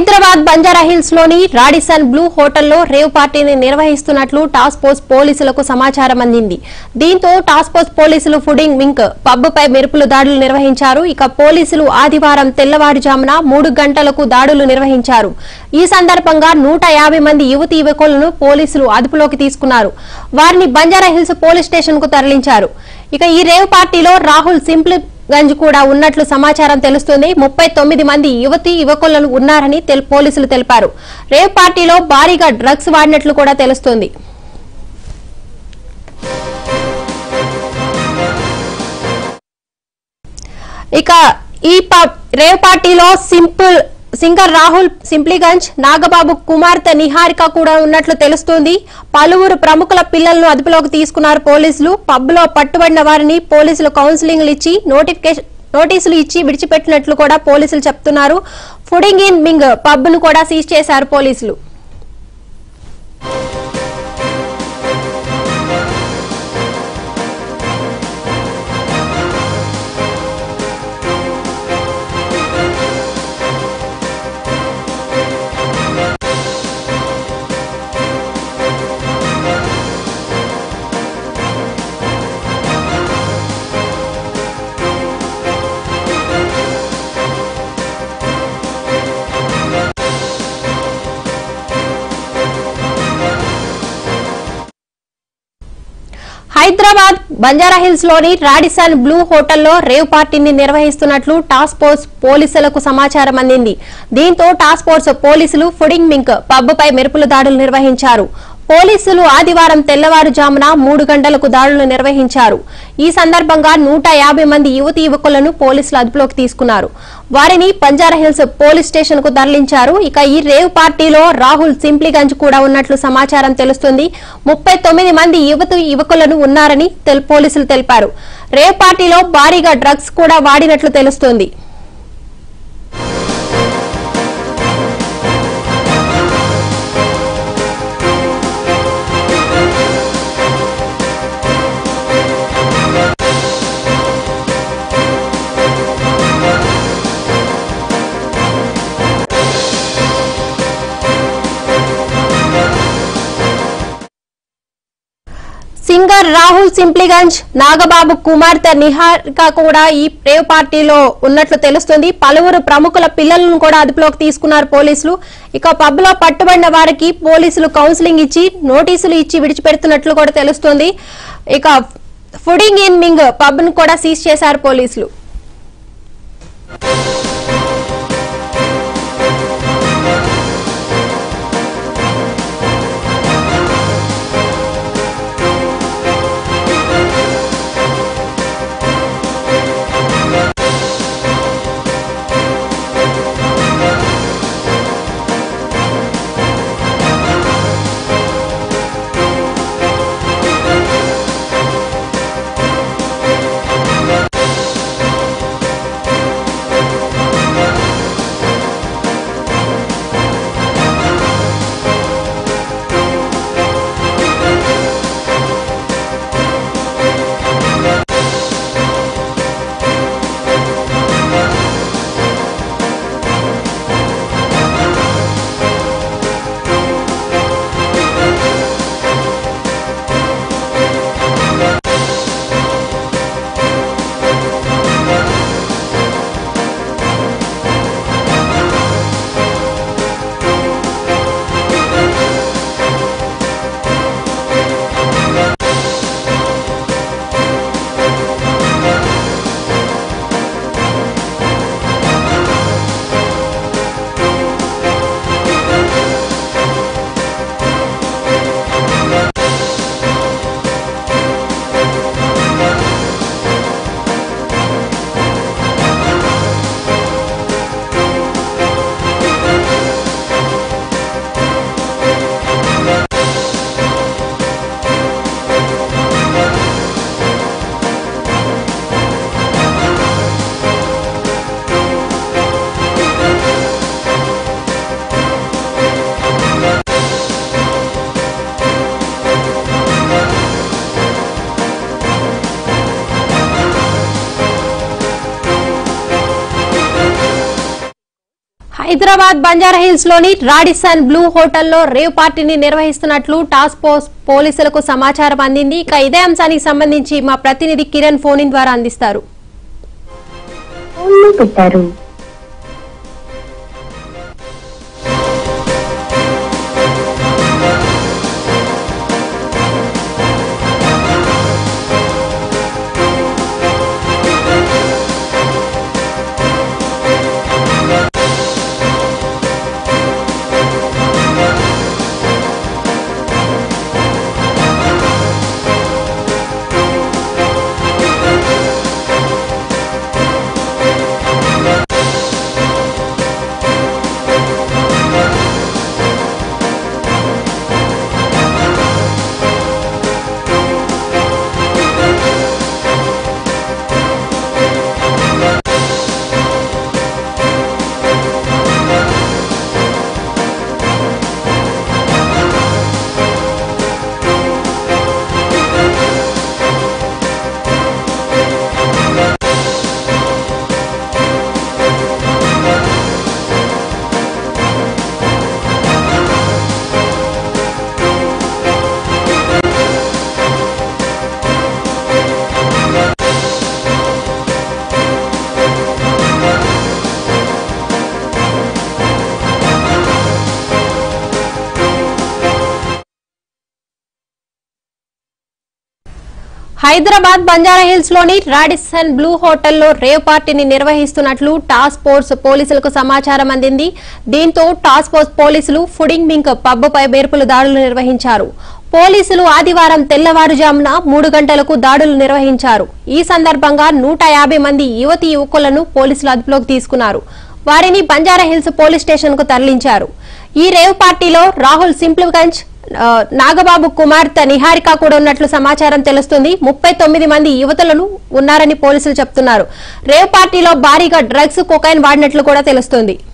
Hyderabad Banjara hills లోని Radisson Blu హోటల్లో rave పార్టీని నిర్వహిస్తున్నట్లు టాస్క్ ఫోర్స్ పోలీసులకు సమాచారం అందింది దీంతో టాస్క్ ఫోర్స్ పోలీసులు ఫుడింగ్ వింక్ పబ్పై మెరుపులు దాడులు నిర్వహించారు ఇక పోలీసులు ఆదివారం తెల్లవారుజామున మూడు గంటలకు దాడులు నిర్వహించారు ఈ సందర్భంగా నూట యాభై మంది యువతి యువకులను పోలీసులు అదుపులోకి తీసుకున్నారు వారిని బంజారా హిల్స్ పోలీస్ స్టేషన్ కు తరలించారు ఇక ఈ రేవ్ పార్టీలో రాహుల్ సింప్లి గంజ్ కూడా ఉన్నట్లు సమాచారం తెలుస్తుంది ముప్పై తొమ్మిది మంది యువతి యువకులను ఉన్నారని తెల్- పోలీసులు తెలిపారు రేవ్ పార్టీలో భారీగా డ్రగ్స్ వాడినట్లు కూడా తెలుస్తుంది ఇక ఈ ప- రేవ్ పార్టీలో సింపుల్ సింగర్ రాహుల్ సింప్లిగంజ్ నాగబాబు కుమార్తె నిహారిక కూడా ఉన్నట్లు తెలుస్తోంది పలువురు ప్రముఖుల పిల్లలను అదుపులోకి తీసుకున్నారు పోలీసులు పబ్ లో పట్టుబడిన వారిని పోలీసులు కౌన్సిలింగ్ ఇచ్చి నోటిఫికేషన్ నోటీసులు ఇచ్చి విడిచిపెట్టినట్లు కూడా పోలీసులు చెప్తున్నారు ఫుడింగ్ ఇన్ మింగ్ పబ్ ను కూడా సీజ్ చేశారు పోలీసులు హైదరాబాద్ బంజారా హిల్స్ లోని రాడిసన్ బ్లూ హోటల్లో రేవ్ పార్టీని నిర్వహిస్తున్నట్లు టాస్క్ ఫోర్స్ పోలీసులకు సమాచారం అందింది దీంతో టాస్క్ ఫోర్స్ పోలీసులు ఫుడింగ్ మింక్ పబ్పై మెరుపుల దాడులు నిర్వహించారు పోలీసులు ఆదివారం తెల్లవారుజామున మూడు గంటలకు దాడులు నిర్వహించారు ఈ సందర్భంగా నూట యాభై మంది యువతి యువకులను పోలీసులు అదుపులోకి తీసుకున్నారు వారిని బంజారా హిల్స్ పోలీస్ స్టేషన్ కు తరలించారు ఇక ఈ రేవ్ పార్టీలో రాహుల్ సింప్లిగంజ్ కూడా ఉన్నట్లు సమాచారం తెలుస్తుంది ముప్పై తొమ్మిది మంది యువతి యువకులను ఉన్నారని తెల్- పోలీసులు తెలిపారు రేవ్ పార్టీలో భారీగా డ్రగ్స్ కూడా వాడినట్లు తెలుస్తోంది సింగర్ రాహుల్ సింప్లిగంజ్ నాగబాబు కుమార్తె నిహారిక కూడా ఈ రేవ్ పార్టీలో ఉన్నట్లు తెలుస్తుంది పలువురు ప్రముఖుల పిల్లలను కూడా అదుపులోకి తీసుకున్నారు పోలీసులు ఇక పబ్ లో పట్టుబడిన వారికి పోలీసులు కౌన్సిలింగ్ ఇచ్చి నోటీసులు ఇచ్చి విడిచిపెడుతున్నట్లు కూడా తెలుస్తుంది ఇక ఫుడింగ్ ఇన్ మింగ్ పబ్ ను కూడా సీజ్ చేశారు పోలీసులు హైదరాబాద్ బంజారాహిల్స్ లోని రాడిసన్ బ్లూ హోటల్లో రేవ్ పార్టీని నిర్వహిస్తున్నట్లు టాస్క్ ఫోర్స్ పోలీసులకు సమాచారం అందింది ఇక ఇదే అంశానికి సంబంధించి మా ప్రతినిధి కిరణ్ ఫోన్ ఇన్ ద్వారా అందిస్తారు ఫోన్లు పెట్టారు హైదరాబాద్ బంజారాహిల్స్ లోని రాడిసన్ బ్లూ హోటల్లో రేవ్ పార్టీని నిర్వహిస్తున్నట్లు టాస్క్ ఫోర్స్ పోలీసులకు సమాచారం అందింది దీంతో టాస్క్ ఫోర్స్ పోలీసులు ఫుడింగ్ మింక్ పబ్పై బెరుపులు దాడులు నిర్వహించారు పోలీసులు ఆదివారం తెల్లవారుజామున మూడు గంటలకు దాడులు నిర్వహించారు ఈ సందర్భంగా నూట యాభై మంది యువతి యువకులను పోలీసులు అదుపులోకి తీసుకున్నారు వారిని బంజారాహిల్స్ పోలీస్ స్టేషన్ కు తరలించారు ఈ రేవ్ పార్టీలో రాహుల్ సింప్లిగంజ్ ఆ, నాగబాబు కుమార్తె నిహారిక కూడా ఉన్నట్లు సమాచారం తెలుస్తుంది ముప్పై తొమ్మిది మంది యువతులను ఉన్నారని పోలీసులు చెప్తున్నారు రేవ్ పార్టీలో భారీగా డ్రగ్స్ కొకైన్ వాడినట్లు కూడా తెలుస్తుంది